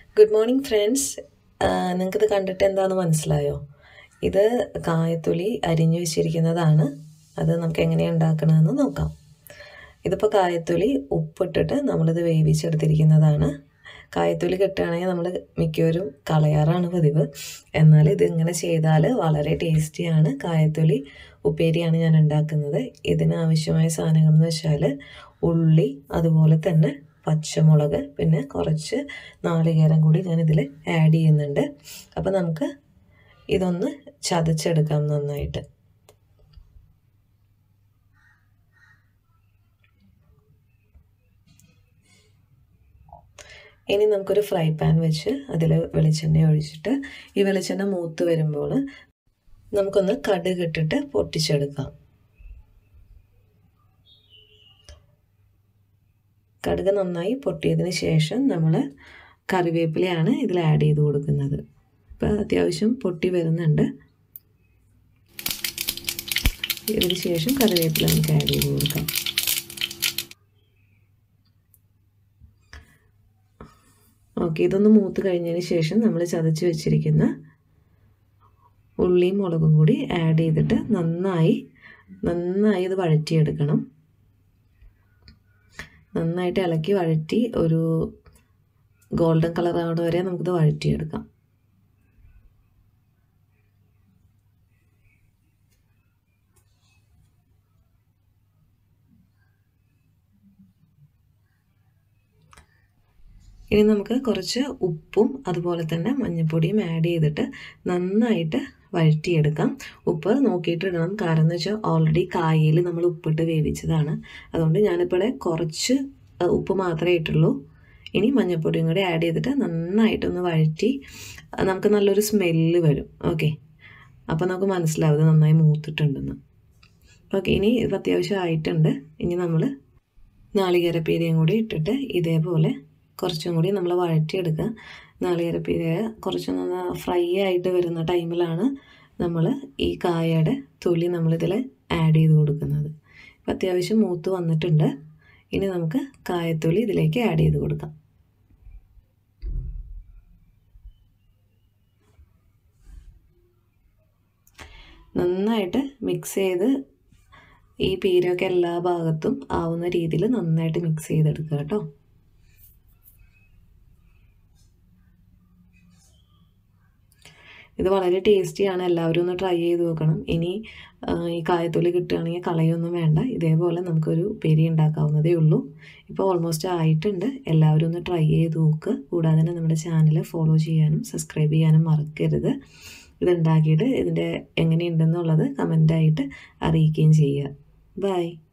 good morning friends നിങ്ങൾക്കിത് കണ്ടിട്ട് എന്താണെന്ന് മനസ്സിലായോ ഇത് കായത്തൊലി അരിഞ്ഞു വെച്ചിരിക്കുന്നതാണ് അത് നമുക്ക് എങ്ങനെയാണ് ഉണ്ടാക്കണമെന്ന് നോക്കാം ഇതിപ്പോൾ കായത്തൊലി ഉപ്പിട്ടിട്ട് നമ്മളിത് വേവിച്ചെടുത്തിരിക്കുന്നതാണ് കായത്തൊലി കിട്ടുകയാണെങ്കിൽ നമ്മൾ മിക്കവരും കളയാറാണ് പതിവ് എന്നാൽ ഇതിങ്ങനെ ചെയ്താൽ വളരെ ടേസ്റ്റിയാണ് കായത്തൊലി ഉപ്പേരിയാണ് ഞാൻ ഉണ്ടാക്കുന്നത് ഇതിനാവശ്യമായ സാധനങ്ങൾ എന്ന് വെച്ചാൽ ഉള്ളി അതുപോലെ തന്നെ പച്ചമുളക് പിന്നെ കുറച്ച് നാളികേരം കൂടി ഞാൻ ഇതിൽ ആഡ് ചെയ്യുന്നുണ്ട് അപ്പോൾ നമുക്ക് ഇതൊന്ന് ചതച്ചെടുക്കാം നന്നായിട്ട് ഇനി നമുക്കൊരു ഫ്രൈ പാൻ വെച്ച് അതിൽ വെളിച്ചെണ്ണ ഒഴിച്ചിട്ട് ഈ വെളിച്ചെണ്ണ മൂത്ത് വരുമ്പോൾ നമുക്കൊന്ന് കടുക് ഇട്ടിട്ട് പൊട്ടിച്ചെടുക്കാം കടുക് നന്നായി പൊട്ടിയതിന് ശേഷം നമ്മൾ കറിവേപ്പിലയാണ് ഇതിൽ ആഡ് ചെയ്ത് കൊടുക്കുന്നത് ഇപ്പോൾ അത്യാവശ്യം പൊട്ടി വരുന്നുണ്ട് ഇതിന് ശേഷം കറിവേപ്പില നമുക്ക് ആഡ് ചെയ്ത് കൊടുക്കാം ഓക്കെ ഇതൊന്ന് മൂത്ത് കഴിഞ്ഞതിന് ശേഷം നമ്മൾ ചതച്ച് വെച്ചിരിക്കുന്ന ഉള്ളിയും മുളകും കൂടി ആഡ് ചെയ്തിട്ട് നന്നായി നന്നായി ഇത് വഴറ്റിയെടുക്കണം നന്നായിട്ട് ഇളക്കി വഴറ്റി ഒരു ഗോൾഡൻ കളർ ആവുന്ന വരെ നമുക്കിത് വഴറ്റിയെടുക്കാം ഇനി നമുക്ക് കുറച്ച് ഉപ്പും അതുപോലെ തന്നെ മഞ്ഞൾപ്പൊടിയും ആഡ് ചെയ്തിട്ട് നന്നായിട്ട് വഴറ്റിയെടുക്കാം ഉപ്പ് നോക്കിയിട്ട് ഇടണം കാരണം എന്ന് വെച്ചാൽ ഓൾറെഡി കായയിൽ നമ്മൾ ഉപ്പിട്ട് വേവിച്ചതാണ് അതുകൊണ്ട് ഞാനിപ്പോൾ കുറച്ച് ഉപ്പ് മാത്രമേ ഇട്ടുള്ളൂ ഇനി മഞ്ഞൾപ്പൊടിയും കൂടി ആഡ് ചെയ്തിട്ട് നന്നായിട്ടൊന്ന് വഴറ്റി നമുക്ക് നല്ലൊരു സ്മെല്ല് വരും ഓക്കെ അപ്പോൾ നമുക്ക് മനസ്സിലാവും ഇത് നന്നായി മൂത്തിട്ടുണ്ടെന്ന് ഓക്കെ ഇനി ഇത് അത്യാവശ്യം ആയിട്ടുണ്ട് ഇനി നമ്മൾ നാളികേരപ്പീരയും കൂടി ഇട്ടിട്ട് ഇതേപോലെ കുറച്ചും കൂടി നമ്മൾ വഴറ്റിയെടുക്കുക നാളികേരപ്പീര കുറച്ചൊന്ന് ഫ്രൈ ആയിട്ട് വരുന്ന ടൈമിലാണ് നമ്മൾ ഈ കായയുടെ തൊലി നമ്മളിതിൽ ആഡ് ചെയ്ത് കൊടുക്കുന്നത് ഇപ്പം അത്യാവശ്യം മൂത്ത് വന്നിട്ടുണ്ട് ഇനി നമുക്ക് കായത്തൊലി ഇതിലേക്ക് ആഡ് ചെയ്ത് കൊടുക്കാം നന്നായിട്ട് മിക്സ് ചെയ്ത് ഈ പീരൊക്കെ എല്ലാ ഭാഗത്തും ആവുന്ന രീതിയിൽ നന്നായിട്ട് മിക്സ് ചെയ്തെടുക്കുക കേട്ടോ ഇത് വളരെ ടേസ്റ്റിയാണ് എല്ലാവരും ഒന്ന് ട്രൈ ചെയ്ത് നോക്കണം ഇനി ഈ കായത്തൊലി കിട്ടുകയാണെങ്കിൽ കളയൊന്നും വേണ്ട ഇതേപോലെ നമുക്കൊരു പെരി ഉണ്ടാക്കാവുന്നതേ ഉള്ളൂ ഇപ്പോൾ ഓൾമോസ്റ്റ് ആയിട്ടുണ്ട് എല്ലാവരും ഒന്ന് ട്രൈ ചെയ്ത് നോക്കുക കൂടാതെ തന്നെ നമ്മുടെ ചാനൽ ഫോളോ ചെയ്യാനും സബ്സ്ക്രൈബ് ചെയ്യാനും മറക്കരുത് ഇതുണ്ടാക്കിയിട്ട് ഇതിൻ്റെ എങ്ങനെയുണ്ടെന്നുള്ളത് കമൻ്റായിട്ട് അറിയിക്കുകയും ചെയ്യുക ബൈ